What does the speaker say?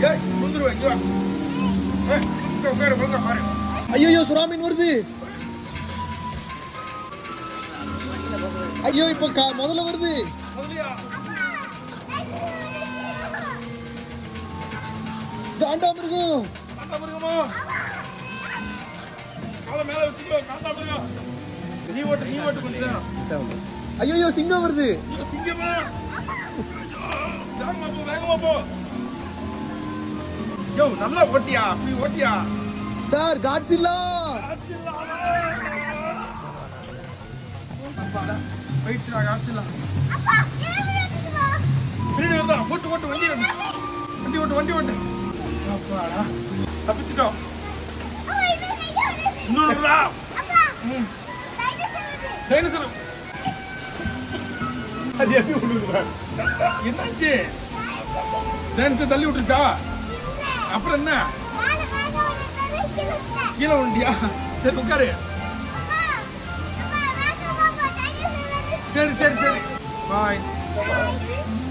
ஏய் விழுந்துருவேன் இங்க வா ஏய் இங்க உட்காரு ஒழுங்கா பாரு ஐயோ சுறா மீன் வருது ஐயோ இப்போ கா- முதல்ல வருது முதலியா தாண்டாம இருக்கும் காந்தா மிருகமா காலை மேல வச்சுக்கோ காந்தா மிருகம் நீ ஓட்டு நீ ஓட்டு கொஞ்ச நேரம் ஐயோ சிங்கம் வருது ஐயோ, சிங்கமா வேகமா போ வேகமா போ யோ நல்லா ஓட்டியா அப்படி ஓட்டியா சார் காட்சில்லா போயிடுச்சுடா காய்ச்சலாம் பின்னாடி வந்தா ஓட்டு ஓட்டு வண்டி ஓட்டு வண்டி ஓட்டு வண்டி ஓட்டு அப்பாடா தப்பிச்சிட்டோம் இன்னொருடா ம் டைனோசர் அது எப்படி விழுகுதா என்னாச்சு டைனோசர் தள்ளி விட்டுருச்சா அப்புறம் என்ன கீழே விழுந்தியா சரி உட்காரு சரி சரி சரி பாய்